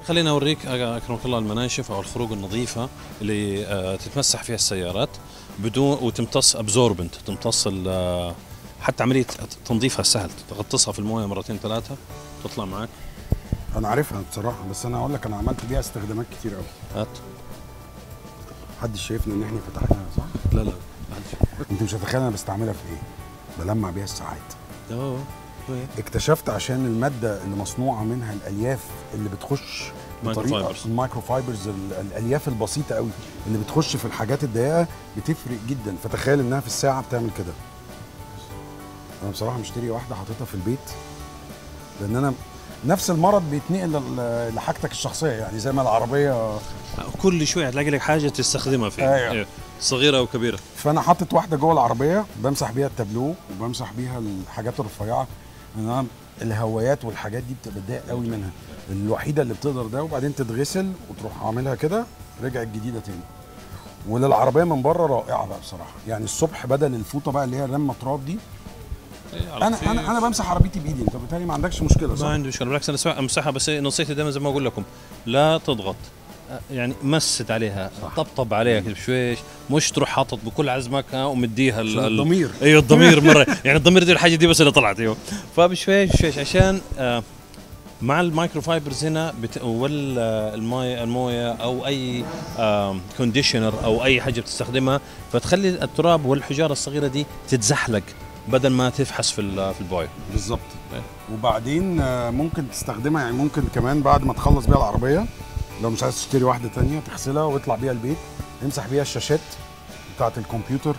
خليني اوريك اكرمك الله المناشف او الخروج النظيفه اللي آه، تتمسح فيها السيارات بدون وتمتص ابزوربنت تمتص ال- آه، حتى عمليه تنظيفها سهل تغطسها في المويه مرتين ثلاثه تطلع معك انا عارفها بصراحه بس انا هقول لك انا عملت بيها استخدامات كتير قوي هات محدش شايفنا ان احنا فتحناها صح لا لا انت مش هتتخيل انا بستعملها في ايه بلمع بيها الساعات اوه اكتشفت عشان الماده اللي مصنوعه منها الالياف اللي بتخش مايكرو بطريقه فايبرز. المايكرو فايبرز ال- الالياف البسيطه قوي اللي بتخش في الحاجات الضيقه بتفرق جدا فتخيل انها في الساعه بتعمل كده انا بصراحه مشتري واحده حاططها في البيت لان انا نفس المرض بيتنقل لل- لحاجتك الشخصيه يعني زي ما العربيه كل شوي هتلاقي لك حاجه تستخدمها فيها أيوة. إيه. صغيره او كبيره فانا حاطط واحده جوه العربيه بمسح بيها التابلو وبمسح بيها الحاجات الرفيعه ان انا الهوايات والحاجات دي بتبقى ضيق قوي منها الوحيده اللي بتقدر ده وبعدين تتغسل وتروح عاملها كده رجعت جديده تاني وللعربيه من بره رائعه بقى بصراحه يعني الصبح بدل الفوطه بقى اللي هي لما تراب دي إيه، على انا خفيف. انا انا بمسح عربيتي بايدي انت بالتالي ما عندكش مشكله ما صح؟ عندي مشكله بالعكس انا أسمع- امسحها بس نصيحتي دائما زي ما اقول لكم لا تضغط أه، يعني مسد عليها طبطب عليها كده بشويش مش تروح حاطط بكل عزمك ها ومديها ال- عشان ال- الضمير. ايوه الضمير مره يعني الضمير دي الحاجه دي بس اللي طلعت ايوه فبشويش بشويش عشان آه مع المايكرو فايبرز هنا بت... والماء المويه او اي كونديشنر او اي حاجه بتستخدمها فتخلي التراب والحجاره الصغيره دي تتزحلق بدل ما تفحس في ال- في البويه بالظبط إيه. وبعدين آه، ممكن تستخدمها يعني ممكن كمان بعد ما تخلص بيها العربيه لو مش عايز تشتري واحده تانية تغسلها واطلع بيها البيت امسح بيها الشاشات بتاعه الكمبيوتر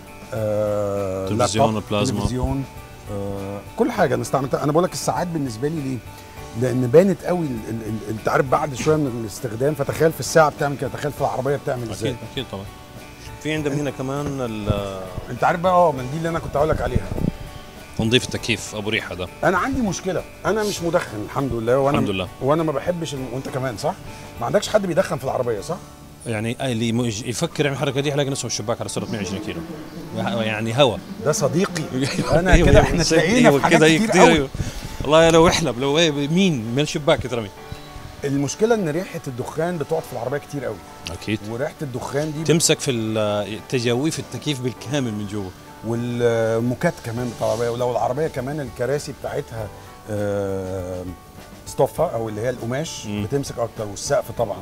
آه تلفزيون، لابتوب، البلازما. تلفزيون آه كل حاجه انا استعملتها انا بقول لك الساعات بالنسبه لي ليه؟ لان بانت قوي ال- ال- ال- انت عارف بعد شويه من الاستخدام فتخيل في الساعه بتعمل كده تخيل في العربيه بتعمل ازاي اكيد اكيد طبعا في عندنا هنا كمان ال- انت عارف بقى اه من دي اللي انا كنت هقول لك عليها تنظيف التكييف ابو ريحه ده انا عندي مشكله انا مش مدخن الحمد لله وانا الحمد لله. وانا ما بحبش الم... وانت كمان صح ما عندكش حد بيدخن في العربيه صح يعني اللي مج- يفكر يعمل الحركه دي يلاقي نفسه من الشباك على سرعه 120 كيلو يعني هوا ده صديقي أيوة، انا أيوة، كده أيوة، احنا صدق، تلاقينا أيوة في حاجات كده كتير كتير قوي أيوة. والله لو احلم لو إيه مين من الشباك يترمي المشكله ان ريحه الدخان بتقعد في العربيه كتير قوي اكيد وريحه الدخان دي تمسك في ال- تجاويف التكييف بالكامل من جوا والموكات كمان بتاع العربيه ولو العربيه كمان الكراسي بتاعتها آه، ستوفه او اللي هي القماش مم. بتمسك اكتر والسقف طبعا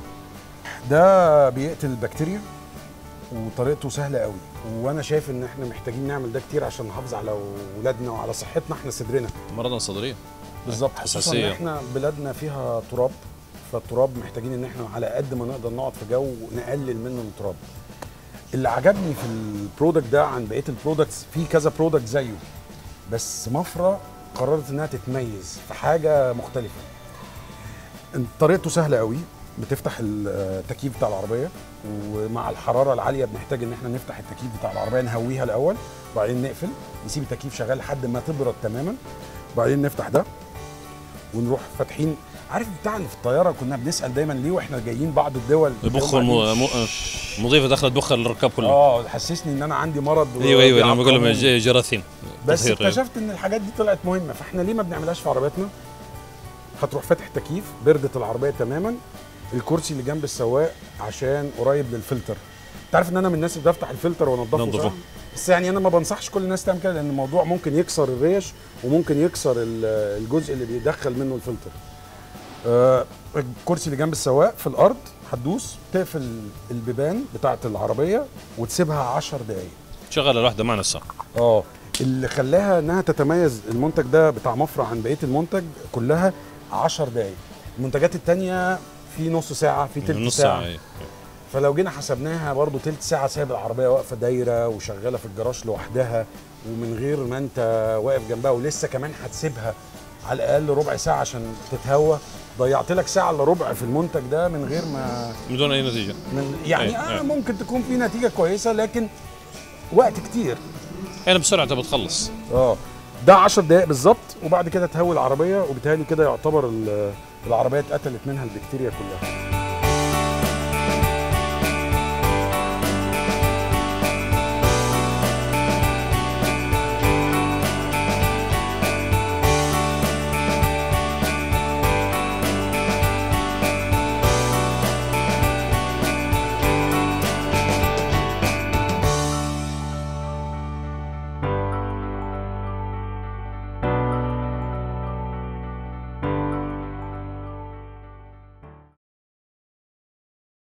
ده بيقتل البكتيريا وطريقته سهله قوي وانا شايف ان احنا محتاجين نعمل ده كتير عشان نحافظ على اولادنا وعلى صحتنا احنا صدرنا مرضى صدريه بالظبط خصوصا ان حساسية. احنا بلادنا فيها تراب فالتراب محتاجين ان احنا على قد ما نقدر نقعد في جو نقلل منه التراب اللي عجبني في البرودكت ده عن بقيه البرودكتس في كذا برودكت زيه بس مفرة قررت انها تتميز في حاجه مختلفه طريقته سهله قوي بتفتح التكييف بتاع العربيه ومع الحراره العاليه بنحتاج ان احنا نفتح التكييف بتاع العربيه نهويها الاول وبعدين نقفل نسيب التكييف شغال لحد ما تبرد تماما وبعدين نفتح ده ونروح فاتحين عارف بتاع اللي في الطياره كنا بنسال دايما ليه واحنا جايين بعض الدول يبخوا هم الم- قاعدين م- مضيفه دخلت بخر للركاب كله اه حسسني ان انا عندي مرض ايوه ايوه لما بقول لهم وبيعقموني. ج- جراثيم بس تطهير، أيوة. اكتشفت ان الحاجات دي طلعت مهمه فاحنا ليه ما بنعملهاش في عربياتنا هتروح فاتح تكييف بردت العربيه تماما الكرسي اللي جنب السواق عشان قريب للفلتر انت عارف ان انا من الناس اللي بفتح الفلتر وانضفه ننضفه. صح؟ بس يعني انا ما بنصحش كل الناس تعمل كده لان الموضوع ممكن يكسر الريش وممكن يكسر ال- الجزء اللي بيدخل منه الفلتر آه، الكرسي اللي جنب السواق في الارض هتدوس تقفل البيبان بتاعه العربيه وتسيبها 10 دقائق شغل الواحده معنا الساعه اه اللي خلاها انها تتميز المنتج ده بتاع مفرع عن بقيه المنتج كلها 10 دقائق المنتجات التانية في نص ساعة في تلت نص ساعة, ساعه أيوة. فلو جينا حسبناها برضو تلت ساعة سايب العربية واقفة دايرة وشغالة في الجراج لوحدها ومن غير ما انت واقف جنبها ولسه كمان هتسيبها على الأقل ربع ساعة عشان تتهوى ضيعت لك ساعة الا ربع في المنتج ده من غير ما بدون اي نتيجه من يعني أي- آه أي. ممكن تكون في نتيجة كويسة لكن وقت كتير يعني بسرعه تبى تخلص اه ده 10 دقائق بالظبط وبعد كده تهوي العربيه وبالتالي كده يعتبر ال- العربيه اتقتلت منها البكتيريا كلها